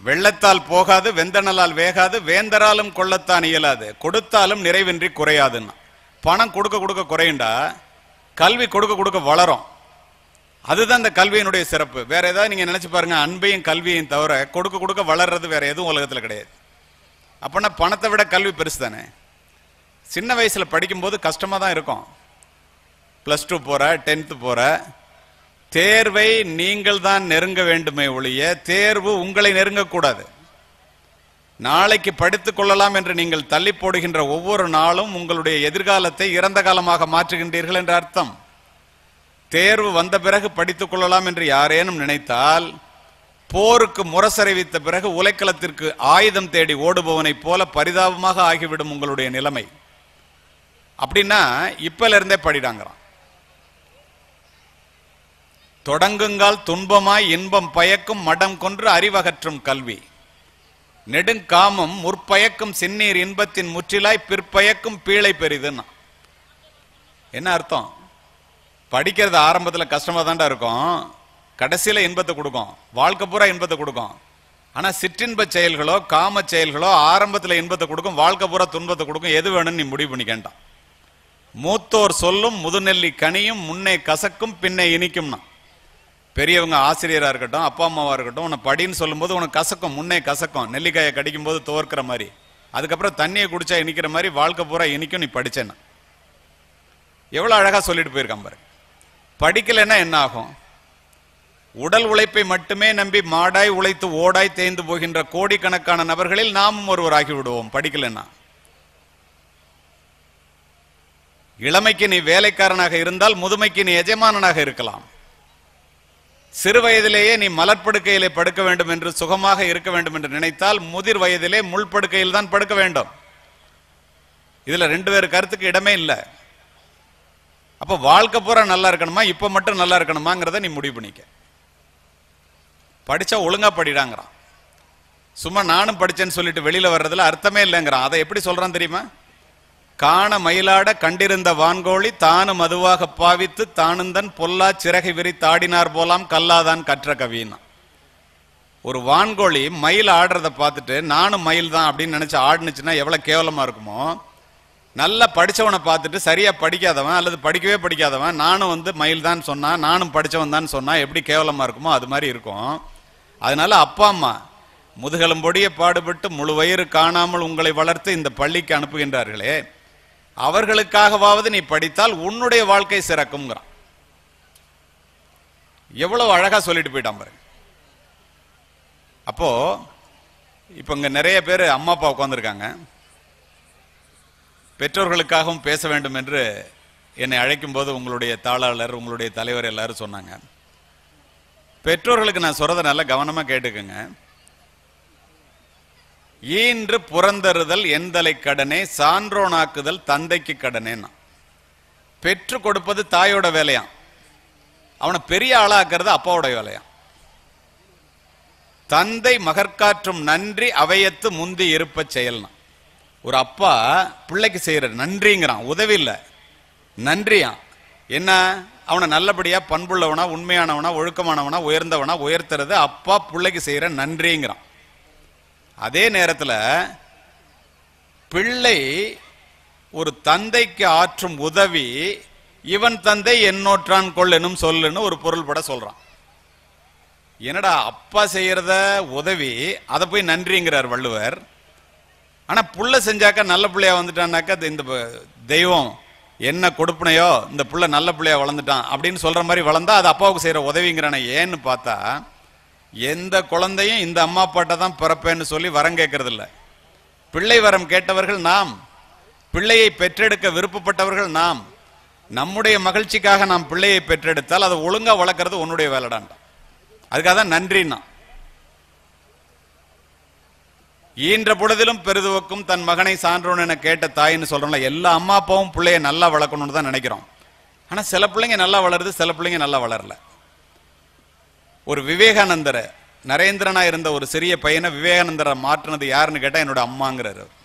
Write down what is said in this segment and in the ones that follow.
வெள்ளத்தால் போகாது வெந்தணலால் வேகாது வேந்தராலும் கொள்ளத்தான் இயலாது கொடுத்தாலும் நிறைவின்றி குறையாதுன்னா பணம் கொடுக்க கொடுக்க குறையுண்டா கல்வி கொடுக்க கொடுக்க வளரும் அதுதான் இந்த கல்வியினுடைய சிறப்பு வேற ஏதாவது நீங்க நினைச்சு பாருங்க அன்பையும் கல்வியையும் தவிர கொடுக்க கொடுக்க வளர்றது வேற எதுவும் உலகத்துல கிடையாது அப்பனா பணத்தை விட கல்வி பெருசு தானே சின்ன வயசுல படிக்கும்போது கஷ்டமா தான் இருக்கும் ப்ளஸ் டூ போற டென்த்து போற தேர்வை நீங்கள் தான் நெருங்க வேண்டுமே ஒழிய தேர்வு உங்களை நெருங்கக்கூடாது நாளைக்கு படித்துக் கொள்ளலாம் என்று நீங்கள் தள்ளி போடுகின்ற ஒவ்வொரு நாளும் உங்களுடைய எதிர்காலத்தை இறந்த காலமாக மாற்றுகின்றீர்கள் என்ற அர்த்தம் தேர்வு வந்த பிறகு படித்துக் கொள்ளலாம் என்று யாரேனும் நினைத்தால் போருக்கு முரசறிவித்த பிறகு உலைக்களத்திற்கு ஆயுதம் தேடி ஓடுபவனைப் போல பரிதாபமாக ஆகிவிடும் உங்களுடைய நிலைமை அப்படின்னா இப்பல இருந்தே படிடாங்கிறான் தொடங்குங்கால் துன்பமாய் இன்பம் பயக்கும் மடம் கொன்று அறிவகற்றும் கல்வி நெடுங்காமம் முற்பயக்கும் சின்னீர் இன்பத்தின் முற்றிலாய் பிற்பயக்கும் பீழை பெரிதுன்னா என்ன அர்த்தம் படிக்கிறது ஆரம்பத்துல கஷ்டமா தான்டா இருக்கும் கடைசியில இன்பத்தை கொடுக்கும் வாழ்க்கை பூரா இன்பத்தை கொடுக்கும் ஆனா சிற்றின்ப செயல்களோ காம செயல்களோ ஆரம்பத்துல இன்பத்தை கொடுக்கும் வாழ்க்கை பூரா துன்பத்தை கொடுக்கும் எது வேணும்னு நீ முடிவு பண்ணிக்கண்டாம் மூத்தோர் சொல்லும் முதுநெல்லி கனியும் முன்னே கசக்கும் பின்னே இனிக்கும்னா பெரியவங்க ஆசிரியரா இருக்கட்டும் அப்பா அம்மாவா இருக்கட்டும் உன்னை படின்னு சொல்லும்போது உனக்கு கசக்கும் முன்னே கசக்கும் நெல்லிக்காயை கடிக்கும் போது துவர்க்கிற மாதிரி அதுக்கப்புறம் தண்ணியை குடிச்சா இனிக்கிற மாதிரி வாழ்க்கை பூரா இனிக்கும் நீ படிச்சேன்னா எவ்வளவு அழகா சொல்லிட்டு போயிருக்கான் பாரு படிக்கலைன்னா என்ன ஆகும் உடல் உழைப்பை மட்டுமே நம்பி மாடாய் உழைத்து ஓடாய் தேய்ந்து போகின்ற கோடிக்கணக்கான நபர்களில் நாமும் ஒருவராகி விடுவோம் படிக்கலைன்னா இளமைக்கு நீ வேலைக்காரனாக இருந்தால் முதுமைக்கு நீ எஜமானனாக இருக்கலாம் சிறு வயதிலேயே நீ மலர்ப்படுக்கையிலே படுக்க வேண்டும் என்று சுகமாக இருக்க வேண்டும் என்று நினைத்தால் முதிர் வயதிலே முள் படுக்கையில் தான் படுக்க வேண்டும் இதுல ரெண்டு பேர் கருத்துக்கு இடமே இல்லை அப்ப வாழ்க்கை பூரா நல்லா இருக்கணுமா இப்ப மட்டும் நல்லா இருக்கணுமாங்கிறத நீ முடிவு பண்ணிக்க படிச்சா ஒழுங்கா படிடாங்கிறான் சும்மா நானும் படிச்சேன்னு சொல்லிட்டு வெளியில வர்றதுல அர்த்தமே இல்லைங்கிறான் அதை எப்படி சொல்றான் தெரியுமா காண மயிலாட கண்டிருந்த வான்கோழி தானும் அதுவாக பாவித்து தானுந்தன் பொல்லா சிறகை விரித்தாடினார் போலாம் கல்லாதான் கற்ற கவின்னா ஒரு வான்கோழி மயில் ஆடுறத பார்த்துட்டு நானும் மயில் தான் அப்படின்னு நினைச்சு ஆடுனுச்சுன்னா எவ்வளவு கேவலமா இருக்குமோ நல்லா படிச்சவனை பார்த்துட்டு சரியா படிக்காதவன் அல்லது படிக்கவே படிக்காதவன் நானும் வந்து மயில் தான் சொன்னா நானும் படிச்சவன் தான் சொன்னா எப்படி கேவலமா இருக்குமோ அது மாதிரி இருக்கும் அதனால அப்பா அம்மா முதுகெலும்பொடிய பாடுபட்டு முழு வயிறு காணாமல் உங்களை வளர்த்து இந்த பள்ளிக்கு அனுப்புகின்றார்களே அவர்களுக்காகவாவது நீ படித்தால் உன்னுடைய வாழ்க்கை சிறக்கும்ங்கிறான் எவ்வளவு அழகா சொல்லிட்டு போயிட்டான் பாருங்க அப்போ இப்ப இங்க நிறைய பேர் அம்மா அப்பா உட்காந்துருக்காங்க பெற்றோர்களுக்காகவும் பேச வேண்டும் என்று என்னை அழைக்கும் போது உங்களுடைய தாளாளர் உங்களுடைய தலைவர் எல்லாரும் சொன்னாங்க பெற்றோர்களுக்கு நான் சொல்றதை நல்லா கவனமா கேட்டுக்கோங்க ஈன்று புறந்தருதல் எந்தலை கடனே சான்றோனாக்குதல் தந்தைக்கு கடனேன்னா பெற்று கொடுப்பது தாயோட வேலையாம் அவனை பெரிய ஆளாக்குறது அப்பாவோட வேலையாம் தந்தை மகற்காற்றும் நன்றி அவையத்து முந்தி இருப்ப செயல்னா ஒரு அப்பா பிள்ளைக்கு செய்யற நன்றிங்கிறான் உதவி இல்ல நன்றியா என்ன அவனை நல்லபடியா பண்புள்ளவனா உண்மையானவனா ஒழுக்கமானவனா உயர்ந்தவனா உயர்த்துறது அப்பா பிள்ளைக்கு செய்யற நன்றிங்கிறான் அதே நேரத்துல பிள்ளை ஒரு தந்தைக்கு ஆற்றும் உதவி இவன் தந்தை என்னோற்றான் கொள்ளெனும் சொல்லுன்னு ஒரு பொருள்பட சொல்றான் என்னடா அப்பா செய்யறத உதவி அதை போய் நன்றிங்கிறார் வள்ளுவர் ஆனா புள்ள செஞ்சாக்கா நல்ல பிள்ளையா வந்துட்டான்னாக்கா அது இந்த ப- தெய்வம் என்ன கொடுப்பனையோ இந்த புள்ள நல்ல பிள்ளையா வளர்ந்துட்டான் அப்படின்னு சொல்ற மாதிரி வளர்ந்தா அது அப்பாவுக்கு செய்யற உதவிங்கிறானே ஏன்னு பார்த்தா எந்த குழந்தையும் இந்த அம்மா அப்பாட்ட தான் பிறப்பேன்னு சொல்லி வரம் கேட்கறது இல்ல பிள்ளை வரம் கேட்டவர்கள் நாம் பிள்ளையை பெற்றெடுக்க விருப்பப்பட்டவர்கள் நாம் நம்முடைய மகிழ்ச்சிக்காக நாம் பிள்ளையை பெற்றெடுத்தால் அதை ஒழுங்கா வளர்க்கறது உன்னுடைய வேலைடான்டான் அதுக்காக தான் நன்றின்னா ஈன்ற பொழுதிலும் பெரிதுவக்கும் தன் மகனை சான்றோன் என கேட்ட தாயின்னு சொல்றோம்ல எல்லா அம்மா அப்பாவும் பிள்ளைய நல்லா வளர்க்கணும்னு தான் நினைக்கிறோம் ஆனா சில பிள்ளைங்க நல்லா வளருது சில பிள்ளைங்க நல்லா வளரல ஒரு விவேகானந்தரை நரேந்திரனா இருந்த ஒரு சிறிய பையனை விவேகானந்தரை மாற்றினது யாருன்னு கேட்டா என்னோட அம்மாங்கிறாரு அவர்.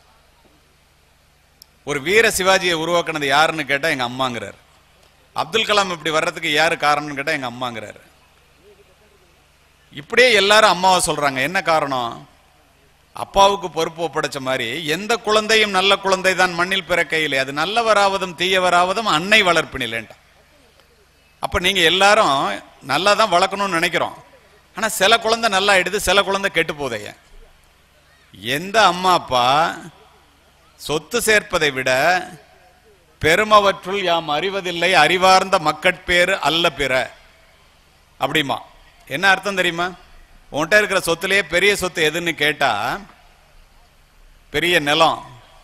ஒரு வீர சிவாஜியை உருவாக்குனது யாருன்னு கேட்டா எங்க அம்மாங்கிறாரு அப்துல் கலாம் இப்படி வர்றதுக்கு யாரு காரணம்னு கேட்டா எங்க அம்மாங்கிறாரு இப்படியே எல்லாரும் அம்மாவை சொல்றாங்க என்ன காரணம் அப்பாவுக்கு பொறுப்பு ஒப்படைச்ச மாதிரி எந்த குழந்தையும் நல்ல குழந்தை தான் மண்ணில் பிறக்கையிலே அது நல்லவராவதும் தீயவராவதும் அன்னை வளர்ப்பினிலேன்டா அப்ப நீங்க எல்லாரும் நல்லா தான் வளர்க்கணும்னு நினைக்கிறோம் ஆனா சில குழந்தை நல்லா ஆயிடுது சில குழந்தை கெட்டு போதைய எந்த அம்மா அப்பா சொத்து சேர்ப்பதை விட பெருமவற்றுள் யாம் அறிவதில்லை அறிவார்ந்த மக்கட்பேறு அல்ல பிற அப்படிமா என்ன அர்த்தம் தெரியுமா உன்கிட்ட இருக்கிற சொத்துலயே பெரிய சொத்து எதுன்னு கேட்டா பெரிய நிலம்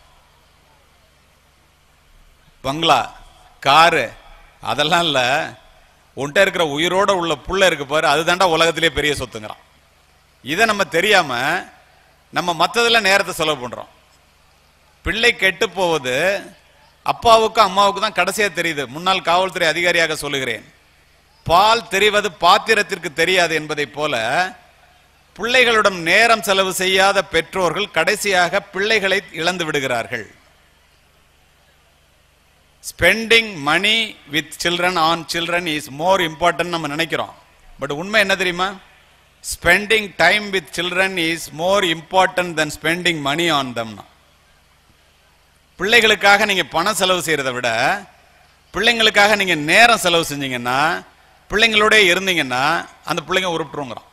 பங்களா காரு அதெல்லாம் இல்ல உன்கிட்ட இருக்கிற உயிரோட உள்ள புள்ள இருக்கு பாரு அதுதான்டா உலகத்திலே பெரிய சொத்துங்கிறான் இதை நம்ம தெரியாம நம்ம மத்ததுல நேரத்தை செலவு பண்றோம் பிள்ளை கெட்டு போவது அப்பாவுக்கும் அம்மாவுக்கும் தான் கடைசியா தெரியுது முன்னாள் காவல்துறை அதிகாரியாக சொல்லுகிறேன் பால் தெரிவது பாத்திரத்திற்கு தெரியாது என்பதைப் போல பிள்ளைகளிடம் நேரம் செலவு செய்யாத பெற்றோர்கள் கடைசியாக பிள்ளைகளை இழந்து விடுகிறார்கள் spending money with children on children is more important நம்ம நினைக்கிறோம் பட் உண்மை என்ன தெரியுமா spending time with children is more important then spending money on தம்னா பிள்ளைகளுக்காக நீங்க பணம் செலவு செய்யறதை விட பிள்ளைங்களுக்காக நீங்க நேரம் செலவு செஞ்சீங்கன்னா பிள்ளைங்களோட இருந்தீங்கன்னா அந்த பிள்ளைங்க உருப்பிட்டுருங்கிறான்